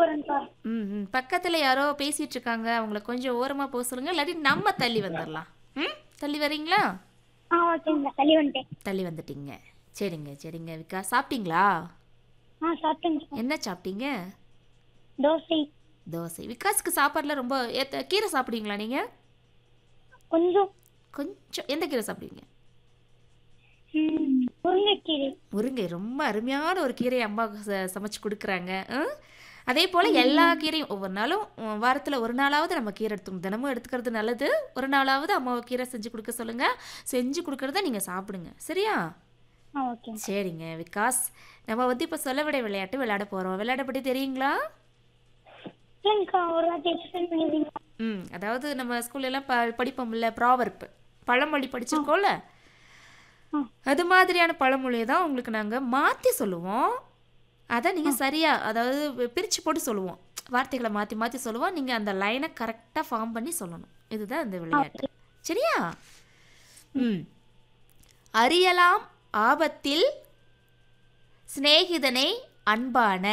போறேன்க்கா ம் ம் பக்கத்தில் யாரோ பேசிட்டு இருக்காங்க அவங்கள கொஞ்சம் ஓரமாக போக சொல்லுங்க இல்லாட்டி நம்ம தள்ளி வந்துடலாம் ம் தள்ளி வரீங்களா ஆ ஓகேங்க தள்ளி வந்துட்டேன் தள்ளி வந்துட்டீங்க சரிங்க சரிங்க விக்கா சாப்பிட்டீங்களா ஆ சாப்பிட்டேங்க என்ன சாப்பிட்டீங்க தோசை தோசை விகாஸ்க்கு சாப்பாடுல ரொம்ப ஏத்த கீரை சாப்பிடுவீங்களா நீங்கள் கொஞ்சம் கொஞ்சம் எந்த கீரை சாப்பிடுவீங்க ம், முருங்கைக்கீரை முருங்கை ரொம்ப அருமையான ஒரு கீரையை அம்மா ச- சமைச்சு கொடுக்குறாங்க ஆ? அதே போல் எல்லா கீரையும் ஒவ்வொரு நாளும் வாரத்தில் ஒரு நாளாவது நம்ம கீரை எடுத்துக்கணும் தினமும் எடுத்துக்கிறது நல்லது ஒரு நாளாவது அம்மாவை கீரை செஞ்சு கொடுக்க சொல்லுங்கள் செஞ்சு கொடுக்குறத நீங்கள் சாப்பிடுங்க சரியா ஆ ஓகேங்க சரிங்க விகாஸ் நம்ம வந்து இப்போ சொல்லவிட விளையாட்டு விளையாட போகிறோம் விளையாட பற்றி தெரியுங்களா இல்லைங்கக்கா ஒரு வாட்டி எக்ஸ்பிளைன் பண்ணிடுறீங்களா ம் அதாவது நம்ம ஸ்கூல்ல எல்லாம் ப படிப்போம்ல ப்ராவர்ப்பு பழமொழி படிச்சிருக்கோம்ல ஆ. அது மாதிரியான பழமொழியை தான் உங்களுக்கு நாங்கள் மாற்றி சொல்லுவோம் அதை நீங்கள் சரியாக அதாவது பிரித்து போட்டு சொல்லுவோம் வார்த்தைகளை மாற்றி மாற்றி சொல்லுவோம் நீங்கள் அந்த லைனை கரெக்டாக ஃபார்ம் பண்ணி சொல்லணும் இதுதான் இந்த விளையாட்டு சரியா ம் அறியலாம் ஆபத்தில் சிநேகிதனை அன்பான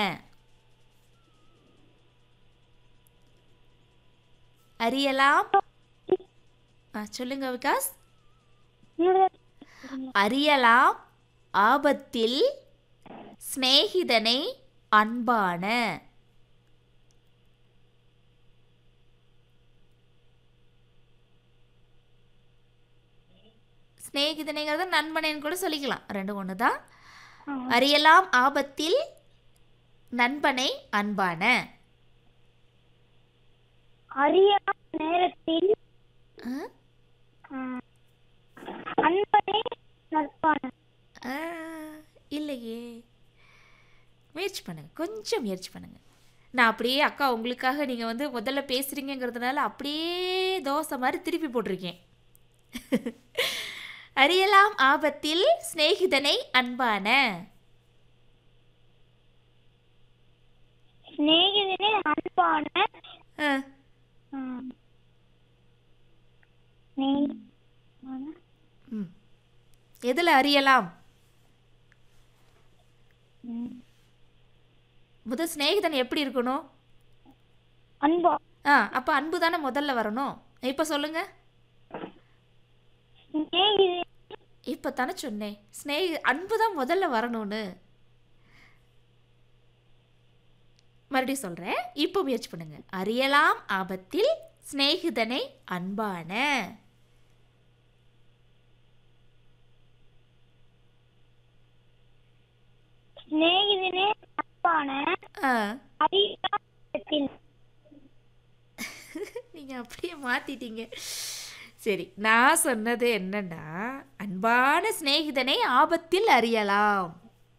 அறியலாம் ஆ, சொல்லுங்க விகாஸ் இன்னொரு வாட்டி சொல்லுங்க. அறியலாம் ஆபத்தில் சிநேகிதனை அன்பான சிநேகிதனைங்கிறத நண்பனேன்னு கூட சொல்லிக்கலாம் ரெண்டு ஒன்று தான் ஆ. அறியலாம் ஆபத்தில் நண்பனை அன்பான அறியா நேரத்தில் ஆ? ஆ, அன்பனே நட்பான ஆ, இல்லையே முயற்சி பண்ணுங்க கொஞ்சம் முயற்சி பண்ணுங்க நான் அப்படியே அக்கா உங்களுக்காக நீங்கள் வந்து முதல்ல பேசுகிறீங்கிறதுனால அப்படியே தோசை மாதிரி திருப்பி போட்டிருக்கேன் அறியலாம் ஆபத்தில் சிநேகிதனை அன்பான சிநேகிதனே அன்பான ஆ, ஆ, சிநேகிதனான ம் எதில் அறியலாம் ம், முதல் சிநேகிதன் எப்படி இருக்கணும் அன்பா ஆ அப்போ அன்பு தானே முதல்ல வரணும் இப்போ சொல்லுங்க சிநேகிதனே இப்போ தானே சொன்னேன் ஸ்னேகி அன்பு தான் முதல்ல வரணும்னு மறுபடியும் சொல்கிறேன் இப்போ முயற்சி பண்ணுங்க அறியலாம் ஆபத்தில் சிநேகிதனை அன்பான சிநேகிதனே அன்பான ஆ அறியா நேரத்தில் நீங்கள் அப்படியே மாற்றிட்டீங்க சரி நான் சொன்னது என்னன்னா அன்பான சிநேகிதனை ஆபத்தில் அறியலாம்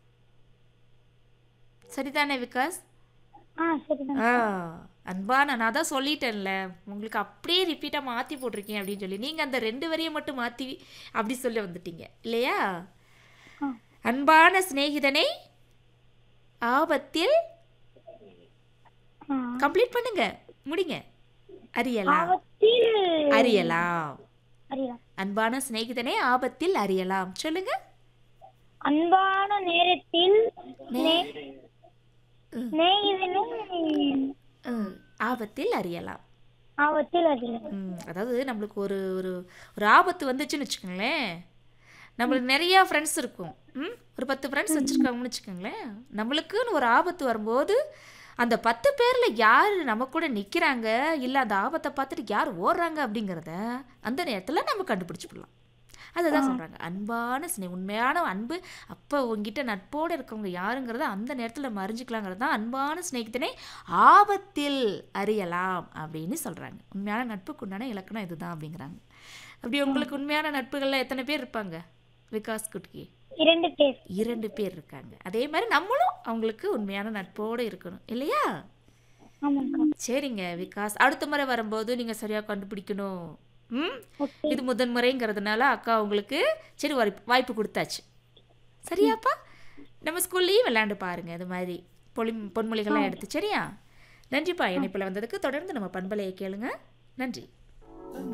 சரிதானே விகாஸ் ஆ சரிதான் ஆ அன்பான நான் தான் சொல்லிட்டேன்ல உங்களுக்கு அப்படியே ரிப்பீட்டாக மாற்றி போட்டிருக்கேன் அப்படின்னு சொல்லி நீங்கள் அந்த ரெண்டு வரியை மட்டும் மாற்றி அப்படி சொல்லி வந்துட்டீங்க இல்லையா ஆ. அன்பான சிநேகிதனை ஆபத்தில் ஆ. கம்ப்ளீட் பண்ணுங்க முடிங்க அறியலாம் ஆபத்தில் அறியலாம் அறியலாம் அன்பான சிநேகிதனை ஆபத்தில் அறியலாம் சொல்லுங்க அன்பான நேரத்தில் நே- ம். சிநேகிதனே ம், ஆபத்தில் அறியலாம் ஆபத்தில் அறியலாம் ம், அதாவது நம்மளுக்கு ஒரு ஒரு ஒரு ஆபத்து வந்துச்சுன்னு வச்சுக்கோங்களேன் நம்மளுக்கு நிறையா ஃப்ரெண்ட்ஸ் இருக்கும் ம் ஒரு பத்து ஃப்ரெண்ட்ஸ் வச்சுருக்காங்கன்னு வச்சுக்கோங்களேன் நம்மளுக்குன்னு ஒரு ஆபத்து வரும்போது அந்த பத்து பேரில் யார் நம்ம கூட நிற்கிறாங்க இல்லை அந்த ஆபத்தை பார்த்துட்டு யார் ஓடுறாங்க அப்படிங்கிறத அந்த நேரத்தில் நம்ம கண்டுபிடிச்சிடலாம் அதுதான் சொல்கிறாங்க அன்பான சினை உண்மையான அன்பு அப்போ உங்ககிட்ட நட்போடு இருக்கவங்க யாருங்கிறத அந்த நேரத்தில் நம்ம அறிஞ்சிக்கலாங்கிறது தான் அன்பான சிநேகிதனை ஆபத்தில் அறியலாம் அப்படின்னு சொல்கிறாங்க உண்மையான நட்புக்கு உண்டான இலக்கணம் இதுதான் அப்படிங்கிறாங்க அப்படி உங்களுக்கு உண்மையான நட்புகளில் எத்தனை பேர் இருப்பாங்க விகாஸ் குட்கி இரண்டு பேர் இரண்டு பேர் இருக்காங்க அதே மாதிரி நம்மளும் அவங்களுக்கு உண்மையான நட்போடு இருக்கணும் இல்லையா ஆமாங்கக்கா சரிங்க விகாஸ் அடுத்த முறை வரும்போது நீங்கள் சரியாக கண்டுபிடிக்கணும் ம் ஓகே இது முதன் முறைங்கிறதுனால அக்கா உங்களுக்கு சரி வாய்ப்பு வாய்ப்பு கொடுத்தாச்சு சரியாப்பா நம்ம ஸ்கூல்லையும் விளையாண்டு பாருங்க இது மாதிரி பொலி பொன்மொழிகள்லாம் எடுத்து சரியா நன்றிப்பா இணைப்பில் வந்ததுக்கு தொடர்ந்து நம்ம பண்பலையை கேளுங்க நன்றி